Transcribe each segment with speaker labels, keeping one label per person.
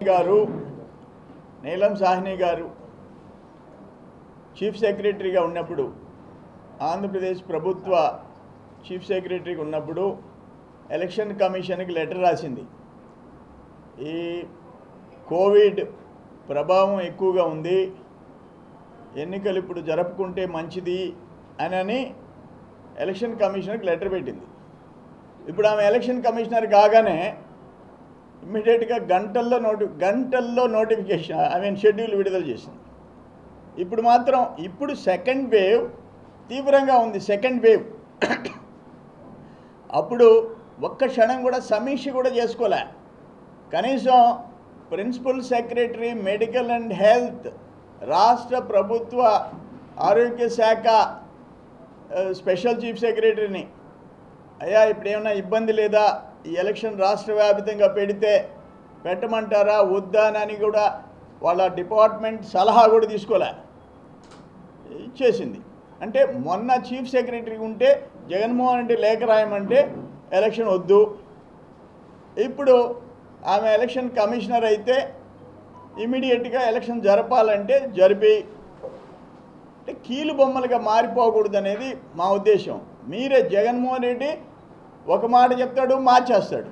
Speaker 1: గారు నీలం సాహ్ని గారు చీఫ్ సెక్రటరీగా ఉన్నప్పుడు ఆంధ్రప్రదేశ్ ప్రభుత్వ చీఫ్ సెక్రటరీగా ఉన్నప్పుడు ఎలక్షన్ కమిషన్కి లెటర్ రాసింది ఈ కోవిడ్ ప్రభావం ఎక్కువగా ఉంది ఎన్నికలు ఇప్పుడు జరుపుకుంటే మంచిది అని అని ఎలక్షన్ కమిషనర్కి లెటర్ పెట్టింది ఇప్పుడు ఆమె ఎలక్షన్ కమిషనర్ కాగానే ఇమ్మీడియట్గా గంటల్లో నోటి గంటల్లో నోటిఫికేషన్ ఐ మీన్ షెడ్యూల్ విడుదల చేసింది ఇప్పుడు మాత్రం ఇప్పుడు సెకండ్ వేవ్ తీవ్రంగా ఉంది సెకండ్ వేవ్ అప్పుడు ఒక్క క్షణం కూడా సమీక్ష కూడా చేసుకోలే కనీసం principal secretary medical and health రాష్ట్ర ప్రభుత్వ ఆరోగ్య శాఖ ఆ, స్పెషల్ చీఫ్ సెక్రటరీని అయ్యా ఇప్పుడు ఏమైనా ఇబ్బంది లేదా ఈ ఎలక్షన్ రాష్ట్ర వ్యాపితంగా పెడితే పెట్టమంటారా వద్దా అని కూడా వాళ్ళ డిపార్ట్మెంట్ సలహా కూడా తీసుకోలే ఇచ్చేసింది అంటే మొన్న చీఫ్ సెక్రటరీ ఉంటే జగన్మోహన్ రెడ్డి లేఖ రాయమంటే ఎలక్షన్ వద్దు ఇప్పుడు ఆమె ఎలక్షన్ కమిషనర్ అయితే ఇమీడియట్గా ఎలక్షన్ జరపాలంటే జరిపి అంటే కీలు బొమ్మలుగా మారిపోకూడదు అనేది మా ఉద్దేశం మీరే జగన్మోహన్ రెడ్డి ఒక మాట చెప్తాడు మార్చేస్తాడు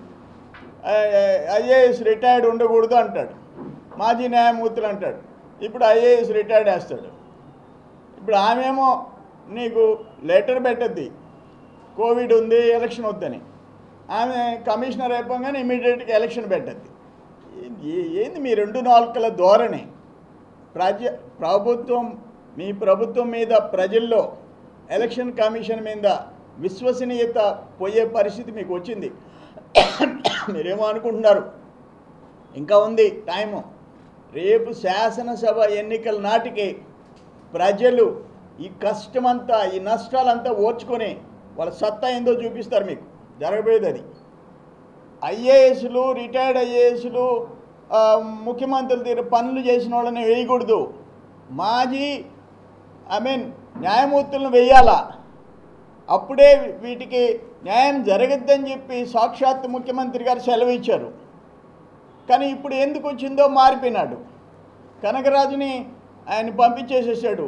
Speaker 1: ఐఏఎస్ రిటైర్డ్ ఉండకూడదు అంటాడు మాజీ న్యాయమూర్తులు అంటాడు ఇప్పుడు ఐఏఎస్ రిటైర్డ్ వేస్తాడు ఇప్పుడు ఆమెమో నీకు లెటర్ పెట్టద్ది కోవిడ్ ఉంది ఎలక్షన్ వద్దని ఆమె కమిషనర్ అయిపోగానే ఇమీడియట్గా ఎలక్షన్ పెట్టద్ది ఏ- ఏంది మీ రెండు నాలుకల ధోరణి ప్రజ ప్రభుత్వం మీ ప్రభుత్వం మీద ప్రజల్లో ఎలక్షన్ కమిషన్ మీద విశ్వసనీయత పోయే పరిస్థితి మీకు వచ్చింది మీరేమో అనుకుంటున్నారు ఇంకా ఉంది టైము రేపు శాసనసభ ఎన్నికల నాటికి ప్రజలు ఈ కష్టమంతా ఈ నష్టాలంతా ఓర్చుకొని వాళ్ళ సత్తా ఏందో చూపిస్తారు మీకు జరగబోయేది అది ఐఏఎస్లు రిటైర్డ్ ఐఏఎస్లు ముఖ్యమంత్రుల దగ్గర పనులు చేసిన వాళ్ళని వేయకూడదు మాజీ ఐ మీన్ న్యాయమూర్తులను వేయాలా అప్పుడే వీటికి న్యాయం జరగద్దని చెప్పి సాక్షాత్ ముఖ్యమంత్రి గారు సెలవు ఇచ్చారు కానీ ఇప్పుడు ఎందుకు వచ్చిందో మారిపోయినాడు కనకరాజుని ఆయన పంపించేసేసాడు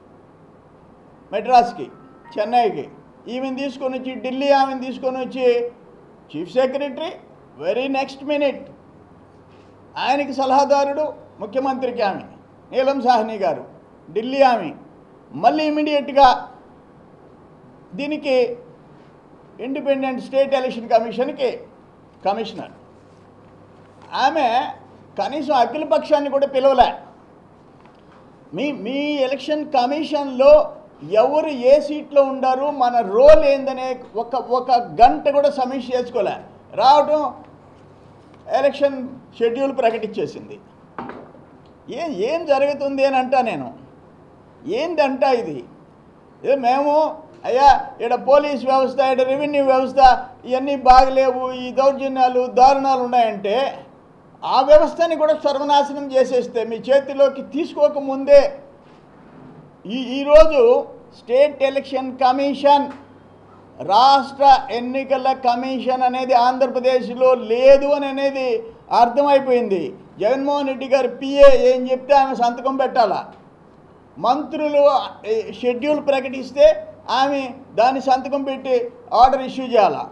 Speaker 1: మెడ్రాస్కి చెన్నైకి ఈమెను తీసుకొని వచ్చి ఢిల్లీ ఆమెను తీసుకొని వచ్చి chief secretary very next minute ఆయనకి సలహాదారుడు ముఖ్యమంత్రికి ఆమె నీలం సాహ్ని గారు ఢిల్లీ ఆమె మళ్ళీ ఇమీడియట్గా దీనికి ఇండిపెండెంట్ స్టేట్ ఎలక్షన్ కమిషన్కి కమిషనర్ ఆమె కనీసం అఖిల పక్షాన్ని కూడా పిలవలే మీ మీ ఎలక్షన్ కమిషన్లో ఎవరు ఏ సీట్లో ఉండారు మన రోల్ ఏందనే ఒక ఒక గంట కూడా సమీక్ష చేసుకోలే రావటం ఎలక్షన్ షెడ్యూల్ ప్రకటించేసింది ఏం ఏం జరుగుతుంది అని అంటా నేను ఏందంట ఇది ఏ మేము అయ్యా ఇక్కడ పోలీస్ వ్యవస్థ ఇక్కడ రెవెన్యూ వ్యవస్థ ఇవన్నీ బాగలేవు ఈ దౌర్జన్యాలు దారుణాలు ఉన్నాయంటే ఆ వ్యవస్థని కూడా సర్వనాశనం చేసేస్తే మీ చేతిలోకి తీసుకోకముందే ఈ ఈరోజు స్టేట్ ఎలక్షన్ కమిషన్ రాష్ట్ర ఎన్నికల కమిషన్ అనేది ఆంధ్రప్రదేశ్లో లేదు అని అనేది అర్థమైపోయింది జగన్మోహన్ రెడ్డి గారు పిఏ ఏం చెప్తే ఆమె సంతకం పెట్టాలా మంత్రులు ఏ, షెడ్యూల్ ప్రకటిస్తే ఆమె దాని సంతకం పెట్టి ఆర్డర్ ఇష్యూ చేయాలా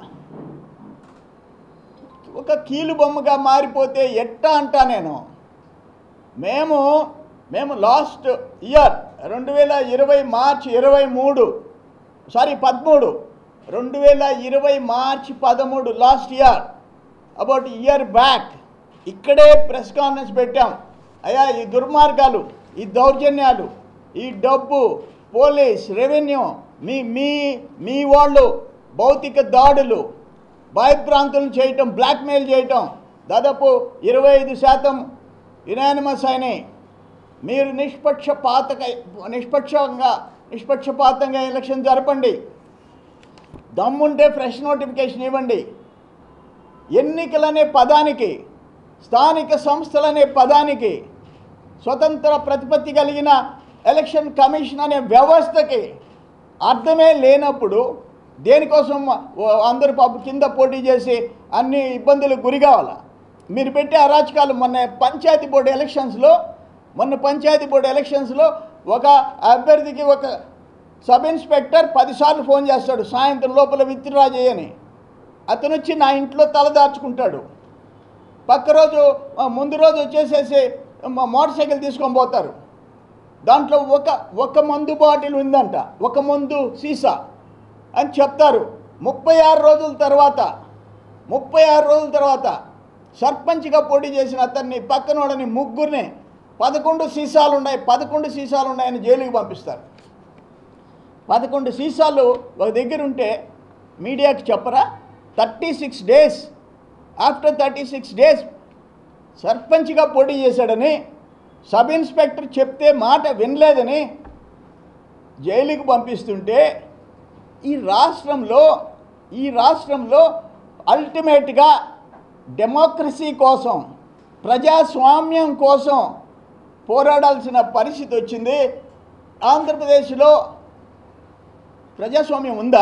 Speaker 1: ఒక కీలు బొమ్మగా మారిపోతే ఎట్టా అంటా నేను మేము మేము లాస్ట్ ఇయర్ రెండు వేల ఇరవై మార్చ్ ఇరవై మూడు సారీ పదమూడు రెండు వేల ఇరవై మార్చి పదమూడు last year about year back ఇక్కడే ప్రెస్ కాన్ఫరెన్స్ పెట్టాం అయ్యా ఈ దుర్మార్గాలు ఈ దౌర్జన్యాలు ఈ డబ్బు పోలీస్ రెవెన్యూ మీ మీ మీ వాళ్ళు భౌతిక దాడులు భయభ్రాంతులను చేయటం బ్లాక్మెయిల్ చేయటం దాదాపు ఇరవై ఐదు శాతం యునానిమస్ అయినాయి మీరు నిష్పక్షపాతక నిష్పక్షంగా నిష్పక్షపాతంగా ఎలక్షన్ జరపండి దమ్ముంటే ఫ్రెష్ నోటిఫికేషన్ ఇవ్వండి ఎన్నికలనే పదానికి స్థానిక సంస్థలనే పదానికి స్వతంత్ర ప్రతిపత్తి కలిగిన ఎలక్షన్ కమిషన్ అనే వ్యవస్థకి అర్థమే లేనప్పుడు దేనికోసం ఓ- అందరూ పాప కింద పోటీ చేసి అన్ని ఇబ్బందులకు గురి కావాలా మీరు పెట్టే అరాచకాలు మొన్న పంచాయతీ బోర్డు ఎలక్షన్స్లో మొన్న పంచాయతీ బోర్డు ఎలక్షన్స్లో ఒక అభ్యర్థికి ఒక సబ్ ఇన్స్పెక్టర్ పదిసార్లు ఫోన్ చేస్తాడు సాయంత్రం లోపల విత్డ్రా చేయని అతను వచ్చి నా ఇంట్లో తలదార్చుకుంటాడు పక్క రోజు ఆ, ముందు రోజు వచ్చేసేసి మా మోటార్ సైకిల్ తీసుకొని పోతారు దాంట్లో ఒక ఒక మందు బాటిల్ ఉందంట ఒక మందు సీసా అని చెప్తారు ముప్పై ఆరు రోజుల తర్వాత ముప్పై ఆరు రోజుల తర్వాత సర్పంచ్గా పోటీ చేసిన అతన్ని పక్కనోడని ముగ్గురిని పదకొండు సీసాలు ఉన్నాయి పదకొండు సీసాలు ఉన్నాయని జైలుకి పంపిస్తారు పదకొండు సీసాలు ఒక దగ్గర ఉంటే మీడియాకి చెప్పరా thirty six days after thirty six days సర్పంచ్గా పోటీ చేశాడని సబ్ ఇన్స్పెక్టర్ చెప్తే మాట వినలేదని జైలుకి పంపిస్తుంటే ఈ రాష్ట్రంలో ఈ రాష్ట్రంలో అల్టిమేట్గా డెమోక్రసీ కోసం ప్రజాస్వామ్యం కోసం పోరాడాల్సిన పరిస్థితి వచ్చింది ఆంధ్రప్రదేశ్లో ప్రజాస్వామ్యం ఉందా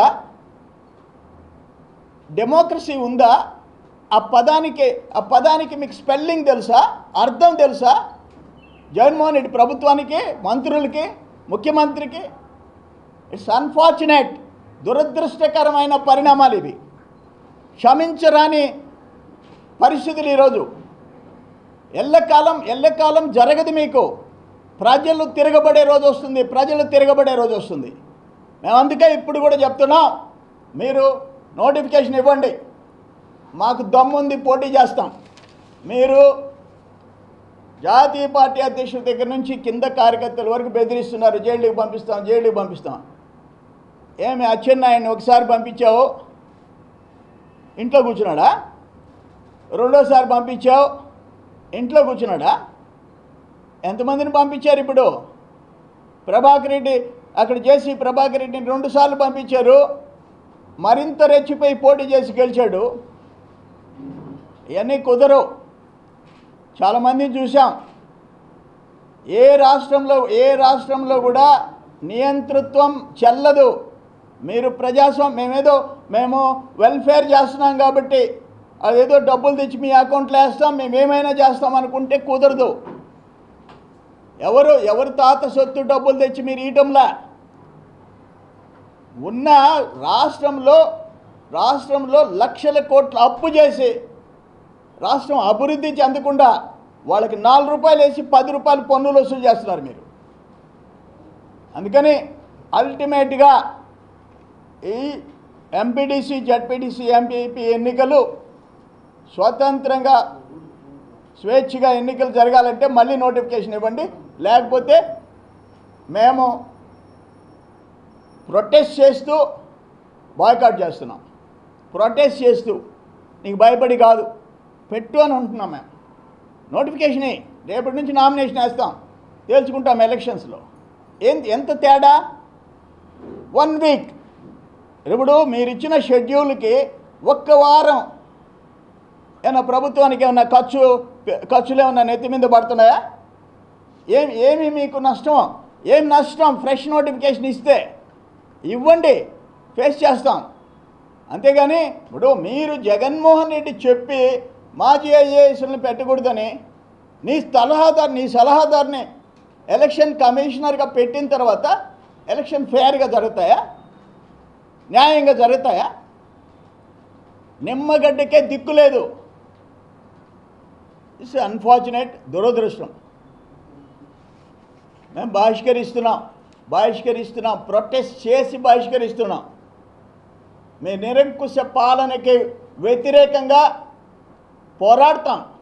Speaker 1: డెమోక్రసీ ఉందా ఆ పదానికి ఆ పదానికి మీకు స్పెల్లింగ్ తెలుసా అర్థం తెలుసా జగన్మోహన్ రెడ్డి ప్రభుత్వానికి మంత్రులకి ముఖ్యమంత్రికి ఇట్స్ అన్ఫార్చునేట్ దురదృష్టకరమైన పరిణామాలు ఇవి క్షమించరాని పరిస్థితులు ఈరోజు ఎల్లకాలం ఎల్లకాలం జరగదు మీకు ప్రజలు తిరగబడే రోజు వస్తుంది ప్రజలు తిరగబడే రోజు వస్తుంది మేము అందుకే ఇప్పుడు కూడా చెప్తున్నాం మీరు నోటిఫికేషన్ ఇవ్వండి మాకు దమ్ముంది పోటీ చేస్తాం మీరు జాతీయ పార్టీ అధ్యక్షుల దగ్గర నుంచి కింద కార్యకర్తల వరకు బెదిరిస్తున్నారు జైలుకి పంపిస్తాం జైలుకి పంపిస్తాం ఏమి అచ్చెన్నాయన్ని ఒకసారి పంపించావు ఇంట్లో కూర్చున్నాడా రెండోసారి పంపించావు ఇంట్లో కూర్చున్నాడా ఎంతమందిని పంపించారు ఇప్పుడు ప్రభాకర్ రెడ్డి అక్కడ చేసి ప్రభాకర్ రెడ్డిని రెండుసార్లు పంపించారు మరింత రెచ్చిపోయి పోటీ చేసి గెలిచాడు ఇవన్నీ కుదరవు చాలామందిని చూసాం ఏ రాష్ట్రంలో ఏ రాష్ట్రంలో కూడా నియంతృత్వం చెల్లదు మీరు ప్రజాస్వామ్యం మేమేదో మేము వెల్ఫేర్ చేస్తున్నాం కాబట్టి అదేదో డబ్బులు తెచ్చి మీ అకౌంట్లో వేస్తాం మేము ఏమైనా చేస్తాం అనుకుంటే కుదరదు ఎవరు ఎవరు తాత సొత్తు డబ్బులు తెచ్చి మీరు ఇయటంలా ఉన్న రాష్ట్రంలో రాష్ట్రంలో లక్షల కోట్ల అప్పు చేసి రాష్ట్రం అభివృద్ధి చెందకుండా వాళ్ళకి నాలుగు రూపాయలు వేసి పది రూపాయలు పన్నులు వసూలు చేస్తున్నారు మీరు అందుకని అల్టిమేట్గా ఈ ఎంపీటీసీ జడ్పీటీసీ ఎంపీపీ ఎన్నికలు స్వతంత్రంగా స్వేచ్ఛగా ఎన్నికలు జరగాలంటే మళ్ళీ నోటిఫికేషన్ ఇవ్వండి లేకపోతే మేము ప్రొటెస్ట్ చేస్తూ బాయ్కాట్ చేస్తున్నాం ప్రొటెస్ట్ చేస్తూ నీకు భయపడి కాదు పెట్టు అని ఉంటున్నాం మేము నోటిఫికేషన్ ఇయ్యి. రేపటి నుంచి నామినేషన్ వేస్తాం తేల్చుకుంటాం ఎలక్షన్స్లో ఏం ఎంత తేడా వన్ వీక్ ఇప్పుడు మీరు ఇచ్చిన షెడ్యూల్కి ఒక్క వారం ఏమైనా ప్రభుత్వానికి ఏమైనా ఖర్చు ఖర్చులు ఏమైనా నెత్తి మీద పడుతున్నాయా ఏం ఏమి మీకు నష్టం ఏం నష్టం ఫ్రెష్ నోటిఫికేషన్ ఇస్తే ఇవ్వండి ఫేస్ చేస్తాం అంతేగాని ఇప్పుడు మీరు జగన్మోహన్ రెడ్డి చెప్పి మాజీ ఐఏఎస్ని పెట్టకూడదని నీ సలహాదారు నీ సలహాదారుని ఎలక్షన్ కమిషనర్గా పెట్టిన తర్వాత ఎలక్షన్ ఫేర్గా జరుగుతాయా న్యాయంగా జరుగుతాయా నిమ్మగడ్డకే దిక్కు లేదు ఇట్స్ అన్ఫార్చునేట్ దురదృష్టం మేము బహిష్కరిస్తున్నాం బహిష్కరిస్తున్నాం ప్రొటెస్ట్ చేసి బహిష్కరిస్తున్నాం మీ నిరంకుశ పాలనకి వ్యతిరేకంగా పోరాడతాం